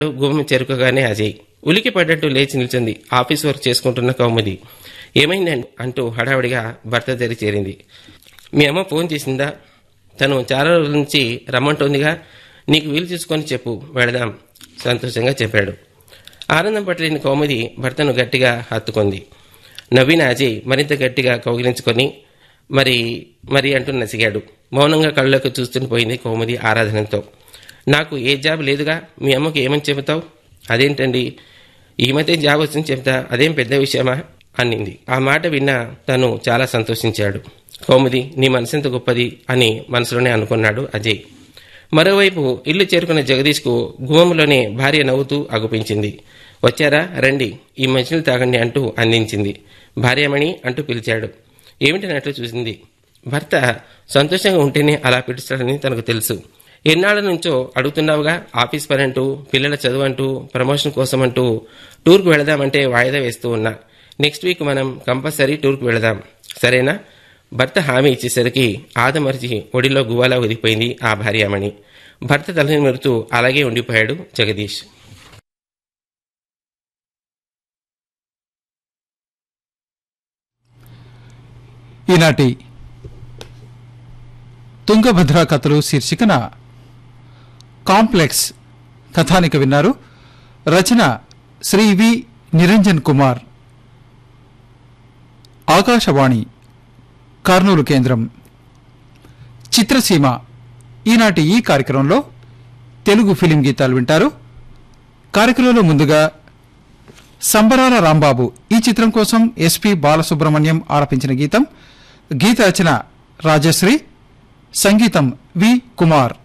గుమ్మం చేరుకోగానే అజయ్ ఉలికి పడ్డట్టు లేచి నిల్చుంది ఆఫీస్ వర్క్ చేసుకుంటున్న కౌముది ఏమైందండి అంటూ హడావిడిగా భర్త దగ్గర చేరింది మీ అమ్మ ఫోన్ చేసిందా తను చాలా రోజుల నుంచి రమ్మంటోందిగా నీకు వీలు చూసుకొని చెప్పు వెళదాం సంతోషంగా చెప్పాడు ఆనందం పట్టలేని కౌముది భర్తను గట్టిగా హత్తుకుంది నవ్విన అజయ్ మరింత గట్టిగా కౌగిలించుకొని మరి మరి అంటూ నసిగాడు మౌనంగా కళ్ళలోకి చూస్తూనే పోయింది కౌముది ఆరాధనతో నాకు ఏ జాబ్ లేదుగా మీ అమ్మకి ఏమని చెబుతావు అదేంటండి ఈ మధ్య జాబ్ వచ్చింది చెప్తా అదేం పెద్ద విషయమా అన్నింది ఆ మాట విన్న తను చాలా సంతోషించాడు కౌముది నీ మనసెంత గొప్పది అని మనసులోనే అనుకున్నాడు అజయ్ మరోవైపు ఇల్లు చేరుకున్న జగదీష్కు గుమ్మంలోనే భార్య నవ్వుతూ అగుపించింది వచ్చారా రండి ఈ మంచినీళ్ళు తాగండి అంటూ అందించింది భార్యమణి అంటూ పిలిచాడు ఏమిటన్నట్లు చూసింది భర్త సంతోషంగా ఉంటేనే అలా పిలుస్తాడని తనకు తెలుసు ఎన్నాళ్ళ నుంచో అడుగుతున్నావుగా ఆఫీస్ పని అంటూ పిల్లల చదువు అంటూ ప్రమోషన్ కోసం అంటూ టూర్కు వెళదామంటే వాయిదా వేస్తూ ఉన్నా నెక్స్ట్ వీక్ మనం కంపల్సరీ టూర్కు వెళదాం సరేనా భర్త హామీ ఇచ్చేసరికి ఆదమరిచి ఒడిలో గువ్వాలా ఒదిగిపోయింది ఆ భార్యామణి భర్త తలని మెరుతూ అలాగే ఉండిపోయాడు జగదీష్ ఈనాటి తుంగభద్ర కథలు శీర్షికన కాంప్లెక్స్ కథానిక విన్నారు రచన శ్రీ వి నిరంజన్ కుమార్ ఆకాశవాణి కర్నూలు కేంద్రం చిత్రసీమ ఈనాటి ఈ కార్యక్రమంలో తెలుగు ఫిలిం గీతాలు వింటారు కార్యక్రమంలో ముందుగా సంబరాల రాంబాబు ఈ చిత్రం కోసం ఎస్పి బాలసుబ్రహ్మణ్యం ఆలపించిన గీతం గీత రచన రాజశ్రీ సంగీతం వి కుమార్